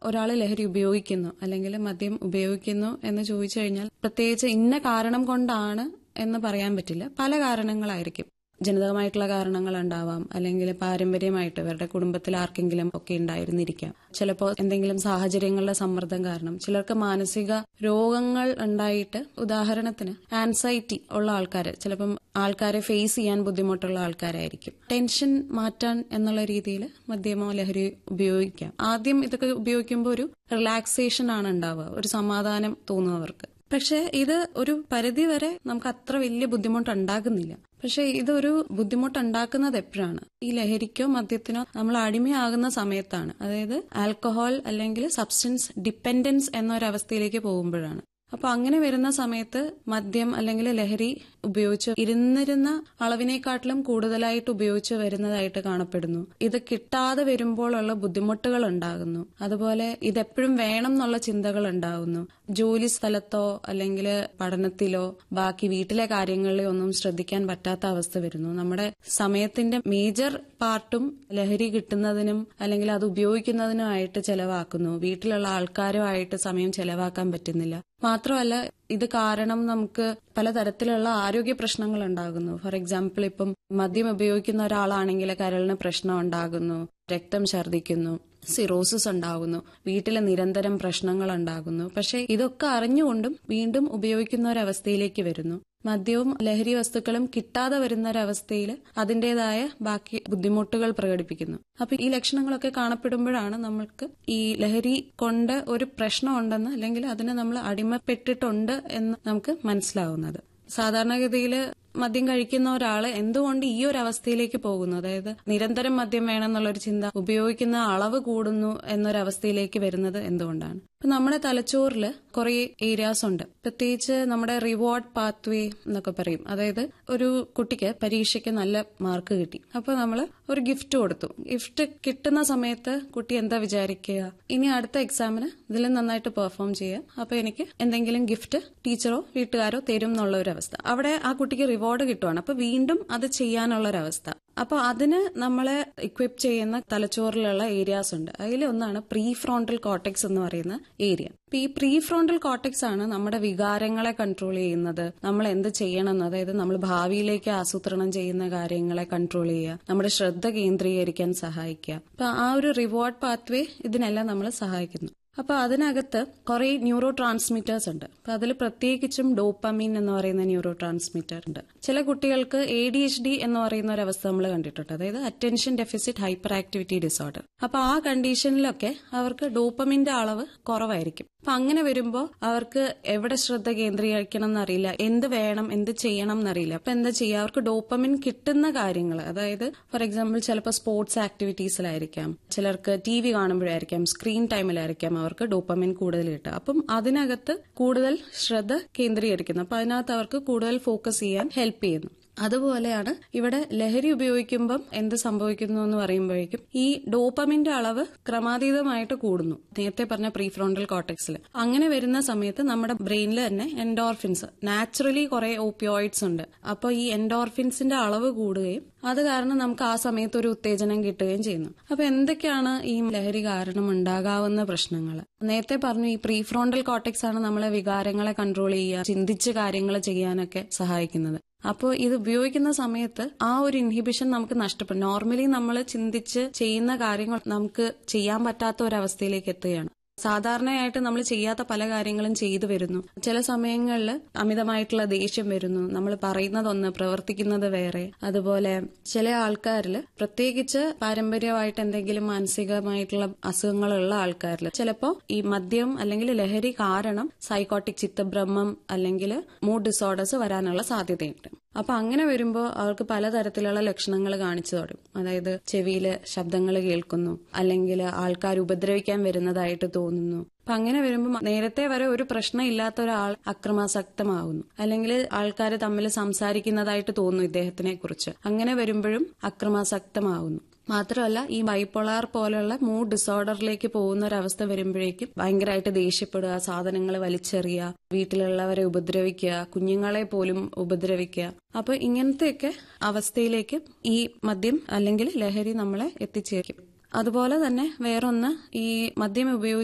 ഒരാൾ ലഹരി ഉപയോഗിക്കുന്നു അല്ലെങ്കിൽ മദ്യം ഉപയോഗിക്കുന്നു എന്ന് ചോദിച്ചു കഴിഞ്ഞാൽ പ്രത്യേകിച്ച് ഇന്ന കാരണം കൊണ്ടാണ് എന്ന് പറയാൻ പറ്റില്ല പല കാരണങ്ങളായിരിക്കും ജനിതകമായിട്ടുള്ള കാരണങ്ങൾ ഉണ്ടാവാം അല്ലെങ്കിൽ പാരമ്പര്യമായിട്ട് ഇവരുടെ കുടുംബത്തിൽ ആർക്കെങ്കിലും ഒക്കെ ഉണ്ടായിരുന്നിരിക്കാം ചിലപ്പോൾ എന്തെങ്കിലും സാഹചര്യങ്ങളുടെ സമ്മർദ്ദം കാരണം ചിലർക്ക് മാനസിക രോഗങ്ങൾ ഉണ്ടായിട്ട് ഉദാഹരണത്തിന് ആൻസൈറ്റി ഉള്ള ആൾക്കാർ ചിലപ്പം ആൾക്കാരെ ഫേസ് ചെയ്യാൻ ബുദ്ധിമുട്ടുള്ള ആൾക്കാരായിരിക്കും ടെൻഷൻ മാറ്റാൻ എന്നുള്ള രീതിയിൽ മദ്യമോ ലഹരി ഉപയോഗിക്കാം ആദ്യം ഇതൊക്കെ ഉപയോഗിക്കുമ്പോൾ ഒരു റിലാക്സേഷൻ ആണ് ഉണ്ടാവുക ഒരു സമാധാനം തോന്നുന്നവർക്ക് പക്ഷെ ഇത് ഒരു പരിധി വരെ നമുക്ക് അത്ര വലിയ ബുദ്ധിമുട്ടുണ്ടാകുന്നില്ല പക്ഷെ ഇതൊരു ബുദ്ധിമുട്ടുണ്ടാക്കുന്നത് എപ്പോഴാണ് ഈ ലഹരിക്കോ മദ്യത്തിനോ നമ്മൾ അടിമയാകുന്ന സമയത്താണ് അതായത് ആൽക്കഹോൾ അല്ലെങ്കിൽ സബ്സ്റ്റൻസ് ഡിപ്പെൻഡൻസ് എന്നൊരവസ്ഥയിലേക്ക് പോകുമ്പോഴാണ് അപ്പൊ അങ്ങനെ വരുന്ന സമയത്ത് മദ്യം അല്ലെങ്കിൽ ലഹരി ഉപയോഗിച്ച് ഇരുന്നിരുന്ന അളവിനെക്കാട്ടിലും കൂടുതലായിട്ട് ഉപയോഗിച്ച് വരുന്നതായിട്ട് കാണപ്പെടുന്നു ഇത് കിട്ടാതെ വരുമ്പോഴുള്ള ബുദ്ധിമുട്ടുകൾ ഉണ്ടാകുന്നു അതുപോലെ ഇതെപ്പോഴും വേണം എന്നുള്ള ചിന്തകൾ ഉണ്ടാകുന്നു ജോലി സ്ഥലത്തോ അല്ലെങ്കിൽ പഠനത്തിലോ ബാക്കി വീട്ടിലെ കാര്യങ്ങളിലോ ഒന്നും ശ്രദ്ധിക്കാൻ പറ്റാത്ത അവസ്ഥ വരുന്നു നമ്മുടെ സമയത്തിന്റെ മേജർ പാർട്ടും ലഹരി കിട്ടുന്നതിനും അല്ലെങ്കിൽ അത് ഉപയോഗിക്കുന്നതിനുമായിട്ട് ചെലവാക്കുന്നു വീട്ടിലുള്ള ആൾക്കാരുമായിട്ട് സമയം ചെലവാക്കാൻ പറ്റുന്നില്ല മാത്രമല്ല ഇത് കാരണം നമുക്ക് പലതരത്തിലുള്ള ആരോഗ്യ പ്രശ്നങ്ങൾ ഉണ്ടാകുന്നു ഫോർ എക്സാമ്പിൾ ഇപ്പം മദ്യം ഉപയോഗിക്കുന്ന ഒരാളാണെങ്കിൽ കരളിന് പ്രശ്നം ഉണ്ടാകുന്നു രക്തം ഛർദ്ദിക്കുന്നു സിറോസിസ് ഉണ്ടാകുന്നു വീട്ടിലെ നിരന്തരം പ്രശ്നങ്ങൾ ഉണ്ടാകുന്നു പക്ഷെ ഇതൊക്കെ അറിഞ്ഞുകൊണ്ടും വീണ്ടും ഉപയോഗിക്കുന്ന ഒരവസ്ഥയിലേക്ക് വരുന്നു മദ്യവും ലഹരി വസ്തുക്കളും കിട്ടാതെ വരുന്ന ഒരവസ്ഥയിൽ അതിന്റേതായ ബാക്കി ബുദ്ധിമുട്ടുകൾ പ്രകടിപ്പിക്കുന്നു അപ്പൊ ഈ ലക്ഷണങ്ങളൊക്കെ കാണപ്പെടുമ്പോഴാണ് നമ്മൾക്ക് ഈ ലഹരി കൊണ്ട് ഒരു പ്രശ്നമുണ്ടെന്ന് അല്ലെങ്കിൽ അതിന് നമ്മൾ അടിമപ്പെട്ടിട്ടുണ്ട് എന്ന് നമുക്ക് മനസ്സിലാവുന്നത് സാധാരണഗതിയിൽ മദ്യം കഴിക്കുന്ന ഒരാള് എന്തുകൊണ്ട് ഈ ഒരു അവസ്ഥയിലേക്ക് പോകുന്നു അതായത് നിരന്തരം മദ്യം വേണമെന്നുള്ളൊരു ചിന്ത ഉപയോഗിക്കുന്ന അളവ് കൂടുന്നു എന്നൊരവസ്ഥയിലേക്ക് വരുന്നത് എന്തുകൊണ്ടാണ് ഇപ്പൊ നമ്മുടെ തലച്ചോറിൽ കുറെ ഏരിയാസ് ഉണ്ട് പ്രത്യേകിച്ച് നമ്മുടെ റിവാർഡ് പാത്വേ എന്നൊക്കെ പറയും അതായത് ഒരു കുട്ടിക്ക് പരീക്ഷയ്ക്ക് നല്ല മാർക്ക് കിട്ടി അപ്പൊ നമ്മൾ ഒരു ഗിഫ്റ്റ് കൊടുത്തു ഗിഫ്റ്റ് കിട്ടുന്ന സമയത്ത് കുട്ടി എന്താ വിചാരിക്കുക ഇനി അടുത്ത എക്സാമിന് ഇതിൽ നന്നായിട്ട് പെർഫോം ചെയ്യാം അപ്പൊ എനിക്ക് എന്തെങ്കിലും ഗിഫ്റ്റ് ടീച്ചറോ വീട്ടുകാരോ തരും എന്നുള്ള ഒരു അവസ്ഥ അവിടെ ആ കുട്ടിക്ക് റിവാർഡ് കിട്ടുവാണ് അപ്പൊ വീണ്ടും അത് ചെയ്യാനുള്ള ഒരു അവസ്ഥ അപ്പൊ അതിന് നമ്മളെ ഇക്വിപ്പ് ചെയ്യുന്ന തലച്ചോറിലുള്ള ഏരിയാസ് ഉണ്ട് അതിൽ ഒന്നാണ് പ്രീ ഫ്രോണ്ടൽ കോട്ടക്സ് എന്ന് പറയുന്ന ഏരിയ അപ്പൊ ഈ പ്രീ ഫ്രോണ്ടൽ കോട്ടക്സ് ആണ് നമ്മുടെ വികാരങ്ങളെ കൺട്രോൾ ചെയ്യുന്നത് നമ്മൾ എന്ത് ചെയ്യണം അതായത് നമ്മൾ ഭാവിയിലേക്ക് ആസൂത്രണം ചെയ്യുന്ന കാര്യങ്ങളെ കൺട്രോൾ ചെയ്യുക നമ്മുടെ ശ്രദ്ധ കേന്ദ്രീകരിക്കാൻ സഹായിക്കുക അപ്പൊ ആ ഒരു റിവാർഡ് പാത്വേ ഇതിനെല്ലാം നമ്മളെ സഹായിക്കുന്നു അപ്പൊ അതിനകത്ത് കുറെ ന്യൂറോ ട്രാൻസ്മിറ്റേഴ്സ് ഉണ്ട് അപ്പൊ അതിൽ പ്രത്യേകിച്ചും ഡോപ്പമീൻ എന്ന് പറയുന്ന ന്യൂറോ ട്രാൻസ്മിറ്റർ ഉണ്ട് ചില കുട്ടികൾക്ക് എ ഡി എച്ച് ഡി എന്ന് പറയുന്ന ഒരു അവസ്ഥ നമ്മൾ കണ്ടിട്ടുണ്ട് അതായത് attention deficit hyperactivity disorder അപ്പൊ ആ കണ്ടീഷനിലൊക്കെ അവർക്ക് ഡോപ്പമിന്റെ അളവ് കുറവായിരിക്കും അപ്പൊ അങ്ങനെ വരുമ്പോൾ അവർക്ക് എവിടെ ശ്രദ്ധ കേന്ദ്രീകരിക്കണം എന്നറിയില്ല എന്ത് വേണം എന്ത് ചെയ്യണം എന്നറിയില്ല അപ്പൊ എന്താ ചെയ്യുക അവർക്ക് ഡോപ്പമിൻ കിട്ടുന്ന കാര്യങ്ങൾ അതായത് ഫോർ എക്സാമ്പിൾ ചിലപ്പോൾ സ്പോർട്സ് ആക്ടിവിറ്റീസിലായിരിക്കാം ചിലർക്ക് ടി വി കാണുമ്പോഴായിരിക്കാം സ്ക്രീൻ ടൈമിലായിരിക്കാം അവർക്ക് ഡോപ്പമിൻ കൂടുതൽ കിട്ടുക അപ്പം അതിനകത്ത് കൂടുതൽ ശ്രദ്ധ കേന്ദ്രീകരിക്കുന്നു അപ്പൊ അതിനകത്ത് അവർക്ക് കൂടുതൽ ഫോക്കസ് ചെയ്യാൻ ഹെൽപ്പ് ചെയ്യുന്നു അതുപോലെയാണ് ഇവിടെ ലഹരി ഉപയോഗിക്കുമ്പം എന്ത് സംഭവിക്കുന്നു എന്ന് പറയുമ്പോഴേക്കും ഈ ഡോപ്പമിന്റെ അളവ് ക്രമാതീതമായിട്ട് കൂടുന്നു നേരത്തെ പറഞ്ഞ പ്രീഫ്രോണ്ടൽ കോട്ടക്സിൽ അങ്ങനെ വരുന്ന സമയത്ത് നമ്മുടെ ബ്രെയിനിൽ തന്നെ എൻഡോർഫിൻസ് നാച്ചുറലി കുറെ ഓപ്പിയോയിഡ്സ് ഉണ്ട് അപ്പോൾ ഈ എൻഡോർഫിൻസിന്റെ അളവ് കൂടുകയും അത് കാരണം നമുക്ക് ആ സമയത്ത് ഒരു ഉത്തേജനം കിട്ടുകയും ചെയ്യുന്നു അപ്പൊ എന്തൊക്കെയാണ് ഈ ലഹരി കാരണം ഉണ്ടാകാവുന്ന പ്രശ്നങ്ങൾ നേരത്തെ പറഞ്ഞു ഈ പ്രീഫ്രോണ്ടൽ കോട്ടക്സ് ആണ് നമ്മളെ വികാരങ്ങളെ കൺട്രോൾ ചെയ്യുക ചിന്തിച്ച് കാര്യങ്ങൾ ചെയ്യാനൊക്കെ സഹായിക്കുന്നത് അപ്പോൾ ഇത് ഉപയോഗിക്കുന്ന സമയത്ത് ആ ഒരു ഇൻഹിബിഷൻ നമുക്ക് നഷ്ടപ്പെടും നോർമലി നമ്മൾ ചിന്തിച്ച് ചെയ്യുന്ന കാര്യങ്ങൾ നമുക്ക് ചെയ്യാൻ പറ്റാത്ത ഒരു അവസ്ഥയിലേക്ക് എത്തുകയാണ് സാധാരണയായിട്ട് നമ്മൾ ചെയ്യാത്ത പല കാര്യങ്ങളും ചെയ്തു വരുന്നു ചില സമയങ്ങളിൽ അമിതമായിട്ടുള്ള ദേഷ്യം വരുന്നു നമ്മൾ പറയുന്നതൊന്ന് പ്രവർത്തിക്കുന്നത് വേറെ അതുപോലെ ചില ആൾക്കാരിൽ പ്രത്യേകിച്ച് പാരമ്പര്യമായിട്ട് എന്തെങ്കിലും മാനസികമായിട്ടുള്ള അസുഖങ്ങളുള്ള ആൾക്കാരിൽ ചിലപ്പോൾ ഈ മദ്യം അല്ലെങ്കിൽ ലഹരി കാരണം സൈക്കോട്ടിക് ചിത്തഭ്രമം അല്ലെങ്കിൽ മൂഡ് ഡിസോർഡേഴ്സ് വരാനുള്ള സാധ്യതയുണ്ട് അപ്പൊ അങ്ങനെ വരുമ്പോൾ അവർക്ക് പലതരത്തിലുള്ള ലക്ഷണങ്ങൾ കാണിച്ചു തുടങ്ങും അതായത് ചെവിയിൽ ശബ്ദങ്ങൾ കേൾക്കുന്നു അല്ലെങ്കിൽ ആൾക്കാർ ഉപദ്രവിക്കാൻ വരുന്നതായിട്ട് തോന്നുന്നു അപ്പൊ അങ്ങനെ വരുമ്പോൾ നേരത്തെ വരെ ഒരു പ്രശ്നം ഇല്ലാത്ത ഒരാൾ അക്രമാസക്തമാകുന്നു അല്ലെങ്കിൽ ആൾക്കാർ തമ്മിൽ സംസാരിക്കുന്നതായിട്ട് തോന്നുന്നു ഇദ്ദേഹത്തിനെ കുറിച്ച് അങ്ങനെ വരുമ്പോഴും അക്രമാസക്തമാകുന്നു മാത്രമല്ല ഈ ബൈപ്പോളാർ പോലുള്ള മൂഡ് ഡിസോർഡറിലേക്ക് പോകുന്ന ഒരു അവസ്ഥ വരുമ്പോഴേക്കും ഭയങ്കരമായിട്ട് ദേഷ്യപ്പെടുക സാധനങ്ങൾ വലിച്ചെറിയുക വീട്ടിലുള്ളവരെ ഉപദ്രവിക്കുക കുഞ്ഞുങ്ങളെ പോലും ഉപദ്രവിക്കുക അപ്പൊ ഇങ്ങനത്തെയൊക്കെ അവസ്ഥയിലേക്ക് ഈ മദ്യം അല്ലെങ്കിൽ ലഹരി നമ്മളെ എത്തിച്ചേക്കും അതുപോലെ തന്നെ വേറൊന്ന് ഈ മദ്യം ഉപയോഗിച്ച്